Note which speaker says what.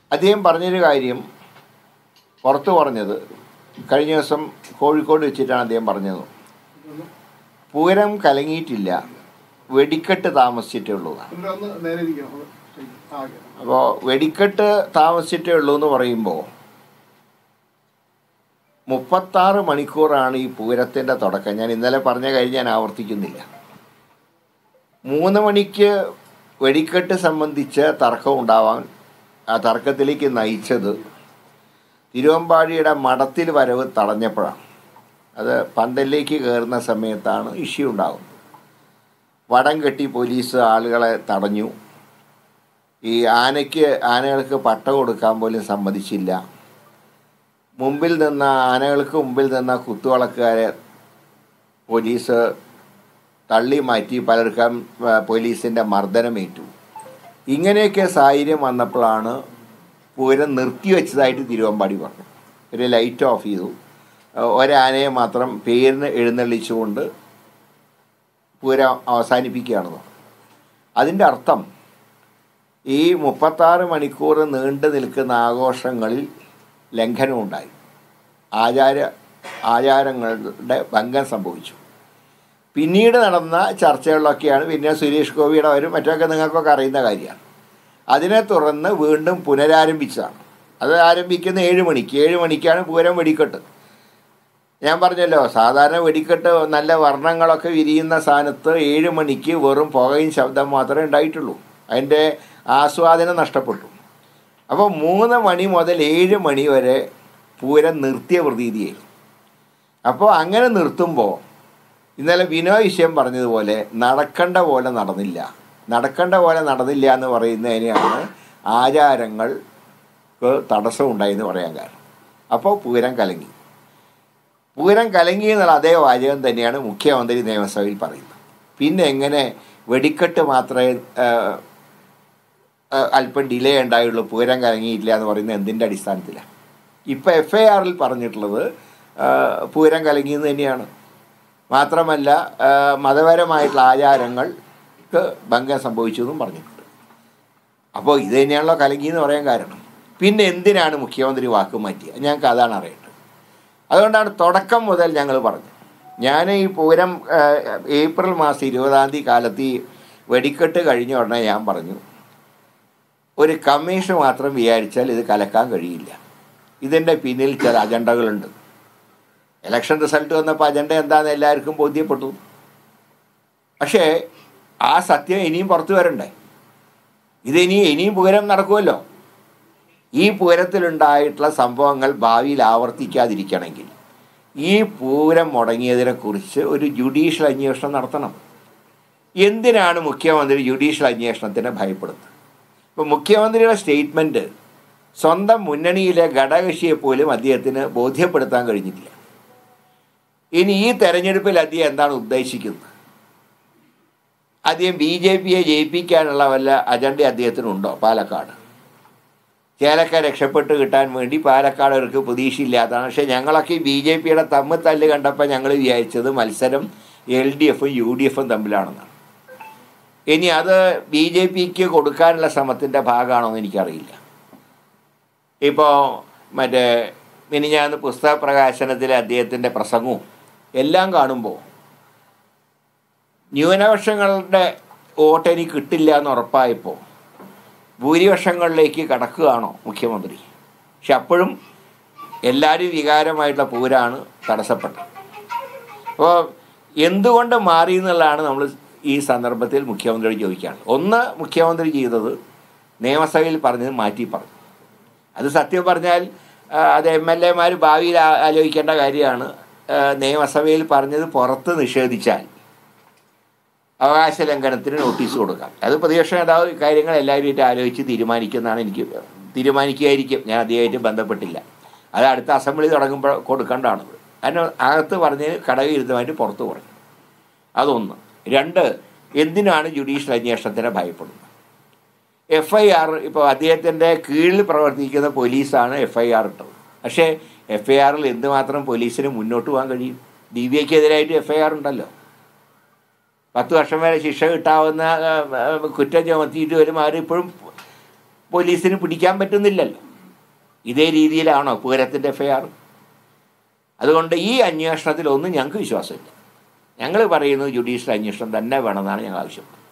Speaker 1: അദ്ദേഹം പറഞ്ഞൊരു കാര്യം പുറത്തു പറഞ്ഞത് കഴിഞ്ഞ ദിവസം കോഴിക്കോട് വെച്ചിട്ടാണ് അദ്ദേഹം പറഞ്ഞത് പൂരം കലങ്ങിയിട്ടില്ല വെടിക്കെട്ട് താമസിച്ചിട്ടേ ഉള്ളൂ
Speaker 2: ഇവിടെ ഒന്ന് നേരെ ഇരിക്കണം അത് ശരി. ആ, ഓക്കേ.
Speaker 1: അപ്പോൾ വെടിക്കെട്ട് താമസിച്ചിട്ടേ ഉള്ളൂ എന്ന് പറയുമ്പോൾ മുപ്പത്താറ് മണിക്കൂറാണ് ഈ പൂരത്തിൻ്റെ തുടക്കം ഞാൻ ഇന്നലെ പറഞ്ഞ കാര്യം ഞാൻ ആവർത്തിക്കുന്നില്ല മൂന്ന് മണിക്ക് വെടിക്കെട്ട് സംബന്ധിച്ച് തർക്കം ഉണ്ടാവാൻ ആ തർക്കത്തിലേക്ക് നയിച്ചത് തിരുവമ്പാടിയുടെ മഠത്തിൽ വരവ് തടഞ്ഞപ്പോഴാണ് അത് പന്തലിലേക്ക് കയറുന്ന സമയത്താണ് ഇഷ്യൂ ഉണ്ടാകുന്നത് വടം കെട്ടി പോലീസ് ആളുകളെ തടഞ്ഞു ഈ ആനയ്ക്ക് ആനകൾക്ക് പട്ട കൊടുക്കാൻ പോലും സമ്മതിച്ചില്ല മുമ്പിൽ നിന്ന ആനകൾക്ക് മുമ്പിൽ നിന്ന കുത്തുവിളക്കുകാരെ പോലീസ് തള്ളി മാറ്റി പലർക്കും ആ, പോലീസിൻ്റെ മർദ്ദനമേറ്റു ഇങ്ങനെയൊക്കെ സാഹചര്യം വന്നപ്പോഴാണ് പൂരം നിർത്തിവെച്ചതായിട്ട് തിരുവമ്പാടി പറഞ്ഞു ഒരു ലൈറ്റ് ഓഫ് ചെയ്തു ആ, ഒരാനയെ മാത്രം പേരിന് എഴുന്നള്ളിച്ചുകൊണ്ട് പൂരം അവസാനിപ്പിക്കുകയാണെന്ന് അതിൻ്റെ അർത്ഥം ഈ മുപ്പത്താറ് മണിക്കൂർ നീണ്ടു നിൽക്കുന്ന ആഘോഷങ്ങളിൽ ലംഘനമുണ്ടായി ആചാര ആചാരങ്ങളുടെ ഭംഗം സംഭവിച്ചു പിന്നീട് നടന്ന ചർച്ചകളിലൊക്കെയാണ് പിന്നെ സുരേഷ് ഗോപിയുടെ അവരും മറ്റൊക്കെ നിങ്ങൾക്കൊക്കെ അറിയുന്ന കാര്യമാണ് അതിനെ തുടർന്ന് വീണ്ടും പുനരാരംഭിച്ചതാണ് അത് ആരംഭിക്കുന്ന ഏഴ് മണിക്ക് ഏഴ് മണിക്കാണ് പൂരം വെടിക്കെട്ട് ഞാൻ പറഞ്ഞല്ലോ സാധാരണ വെടിക്കെട്ട് നല്ല വർണ്ണങ്ങളൊക്കെ വിരിയുന്ന സ്ഥാനത്ത് ഏഴ് മണിക്ക് വെറും പുകയും ശബ്ദം മാത്രമേ ഉണ്ടായിട്ടുള്ളൂ അതിൻ്റെ ആസ്വാദനം നഷ്ടപ്പെട്ടു അപ്പോൾ മൂന്ന് മണി മുതൽ ഏഴ് മണി വരെ പൂരം നിർത്തിയ പ്രതീതിയായി അപ്പോൾ അങ്ങനെ നിർത്തുമ്പോൾ ഇന്നലെ വിനോയ് വിഷയം പറഞ്ഞതുപോലെ നടക്കേണ്ട പോലെ നടന്നില്ല നടക്കേണ്ട പോലെ നടന്നില്ല എന്ന് പറയുന്നതിനെയാണ് ആചാരങ്ങൾക്ക് തടസ്സമുണ്ടായി എന്ന് പറയാൻ കാരണം അപ്പോൾ പൂരം കലങ്ങി പൂരം കലങ്ങി എന്നുള്ള അതേ വാചകം തന്നെയാണ് മുഖ്യമന്ത്രി നിയമസഭയിൽ പറയുന്നത് പിന്നെ എങ്ങനെ വെടിക്കെട്ട് മാത്രമേ ആ, ആ, അല്പം ഡിലേ ഉണ്ടായുള്ളൂ പൂരം കലങ്ങിയില്ല എന്ന് പറയുന്നത് എന്തിൻ്റെ അടിസ്ഥാനത്തിലാണ് ഇപ്പോൾ എഫ് ഐ ആറിൽ പറഞ്ഞിട്ടുള്ളത് ആ, പൂരം കലങ്ങിയെന്ന് തന്നെയാണ് മാത്രമല്ല ആ, മതപരമായിട്ടുള്ള ആചാരങ്ങൾക്ക് ഭംഗം സംഭവിച്ചു എന്നും പറഞ്ഞിട്ടുണ്ട് അപ്പോൾ ഇത് തന്നെയാണല്ലോ കലങ്ങി എന്ന് പറയാൻ കാരണം പിന്നെ എന്തിനാണ് മുഖ്യമന്ത്രി വാക്ക് മാറ്റിയത് ഞങ്ങൾക്ക് അതാണ് അറിയേണ്ടത് അതുകൊണ്ടാണ് തുടക്കം മുതൽ ഞങ്ങൾ പറഞ്ഞു ഞാൻ ഈ പൂരം ആ, ഏപ്രിൽ മാസം ഇരുപതാം തീയതി കാലത്ത് ഈ വെടിക്കെട്ട് കഴിഞ്ഞ ഉടനെ ഞാൻ പറഞ്ഞു ഒരു കമ്മീഷൻ മാത്രം വിചാരിച്ചാൽ ഇത് കലക്കാൻ കഴിയില്ല ഇതിൻ്റെ പിന്നിൽ ചില അജണ്ടകളുണ്ട് ഇലക്ഷൻ റിസൾട്ട് വന്നപ്പോൾ അജണ്ട എന്താണെന്ന് എല്ലാവർക്കും ബോധ്യപ്പെട്ടു പക്ഷേ ആ സത്യം ഇനിയും പുറത്തു വരണ്ടേ ഇതിനി ഇനിയും പൂരം നടക്കുമല്ലോ ഈ പൂരത്തിലുണ്ടായിട്ടുള്ള സംഭവങ്ങൾ ഭാവിയിൽ ആവർത്തിക്കാതിരിക്കണമെങ്കിൽ ഈ പൂരം മുടങ്ങിയതിനെക്കുറിച്ച് ഒരു ജുഡീഷ്യൽ അന്വേഷണം നടത്തണം എന്തിനാണ് മുഖ്യമന്ത്രി ജുഡീഷ്യൽ അന്വേഷണത്തിന് ഭയപ്പെടുന്നത് ഇപ്പോൾ മുഖ്യമന്ത്രിയുടെ സ്റ്റേറ്റ്മെൻറ്റ് സ്വന്തം മുന്നണിയിലെ ഘടകകക്ഷിയെ പോലും അദ്ദേഹത്തിന് ബോധ്യപ്പെടുത്താൻ കഴിഞ്ഞിട്ടില്ല ഇനി ഈ തെരഞ്ഞെടുപ്പിൽ അദ്ദേഹം എന്താണ് ഉദ്ദേശിക്കുന്നത് അദ്ദേഹം ബി ജെ പിയെ ജയിപ്പിക്കാനുള്ള വല്ല അജണ്ട അദ്ദേഹത്തിനുണ്ടോ പാലക്കാട് ചേലക്ക രക്ഷപ്പെട്ട് കിട്ടാൻ വേണ്ടി പാലക്കാടവർക്ക് പ്രതീക്ഷയില്ലാത്തതാണ് പക്ഷേ ഞങ്ങളൊക്കെ ബി ജെ പിയുടെ തമ്മിൽ തല്ല് കണ്ടപ്പോൾ ഞങ്ങൾ വിചാരിച്ചത് മത്സരം എൽ ഡി എഫും യു ഡി എഫും തമ്മിലാണെന്നാണ് ഇനി അത് ബി ജെ പിക്ക് കൊടുക്കാനുള്ള ശ്രമത്തിൻ്റെ ഭാഗമാണോ എന്ന് എനിക്കറിയില്ല ഇപ്പോൾ മറ്റേ മിനിഞ്ഞാന്ന് പുസ്തക പ്രകാശനത്തിലെ അദ്ദേഹത്തിൻ്റെ പ്രസംഗവും എല്ലാം കാണുമ്പോൾ ന്യൂനപക്ഷങ്ങളുടെ വോട്ട് എനിക്ക് കിട്ടില്ല എന്ന് ഉറപ്പായപ്പോൾ ഭൂരിപക്ഷങ്ങളിലേക്ക് കടക്കുകയാണോ മുഖ്യമന്ത്രി പക്ഷെ അപ്പോഴും എല്ലാവരും വികാരമായിട്ടുള്ള പൂരാണ് തടസ്സപ്പെട്ടത് അപ്പോൾ എന്തുകൊണ്ട് മാറി എന്നുള്ളതാണ് നമ്മൾ ഈ സന്ദർഭത്തിൽ മുഖ്യമന്ത്രിയോട് ചോദിക്കുകയാണ് ഒന്ന് മുഖ്യമന്ത്രി ചെയ്തത് നിയമസഭയിൽ പറഞ്ഞത് മാറ്റി പറഞ്ഞു അത് സത്യം പറഞ്ഞാൽ ആ, അത് എം എൽ എമാർ ഭാവിയിൽ ആ- ആലോചിക്കേണ്ട കാര്യമാണ് ആ, നിയമസഭയിൽ പറഞ്ഞത് പുറത്ത് നിഷേധിച്ചാൽ അവകാശ ലംഘനത്തിന് നോട്ടീസ് കൊടുക്കാം അത് പ്രതിപക്ഷ നേതാവ് കാര്യങ്ങൾ എല്ലാവരുമായിട്ട് ആലോചിച്ച് തീരുമാനിക്കുന്നതാണ് എനിക്ക് തീരുമാനിക്കുകയായിരിക്കും ഞാൻ അദ്ദേഹമായിട്ട് ബന്ധപ്പെട്ടില്ല അത് അടുത്ത അസംബ്ലി തുടങ്ങുമ്പോൾ കൊടുക്കേണ്ടതാണത് അതിന് അകത്ത് പറഞ്ഞ് കടവിരുദ്ധമായിട്ട് പുറത്ത് പറഞ്ഞു അതൊന്ന് രണ്ട് എന്തിനാണ് ജുഡീഷ്യൽ അന്വേഷണത്തിനെ ഭയപ്പെടുന്നത് എഫ് ഐ ആർ ഇപ്പോൾ അദ്ദേഹത്തിൻ്റെ കീഴിൽ പ്രവർത്തിക്കുന്ന പോലീസാണ് എഫ് ഐ ആർ ഇട്ടത് പക്ഷേ എഫ് ഐ ആറിൽ എന്തുമാത്രം പോലീസിന് മുന്നോട്ട് പോകാൻ കഴിയും ഡി ബി എക്കെതിരായിട്ട് എഫ് ഐ ആർ ഉണ്ടല്ലോ പത്ത് വർഷം വരെ ശിക്ഷ കിട്ടാവുന്ന ആ, ആ, കുറ്റം ചുമത്തിയിട്ട് വരും അവരിപ്പോഴും പോലീസിന് പിടിക്കാൻ പറ്റുന്നില്ലല്ലോ ഇതേ രീതിയിലാണോ പൂരത്തിൻ്റെ എഫ് ഐ ആർ അതുകൊണ്ട് ഈ അന്വേഷണത്തിലൊന്നും ഞങ്ങൾക്ക് വിശ്വാസമില്ല ഞങ്ങൾ പറയുന്നത് ജുഡീഷ്യൽ അന്വേഷണം തന്നെ വേണമെന്നാണ് ഞങ്ങൾ ആവശ്യപ്പെടുന്നത്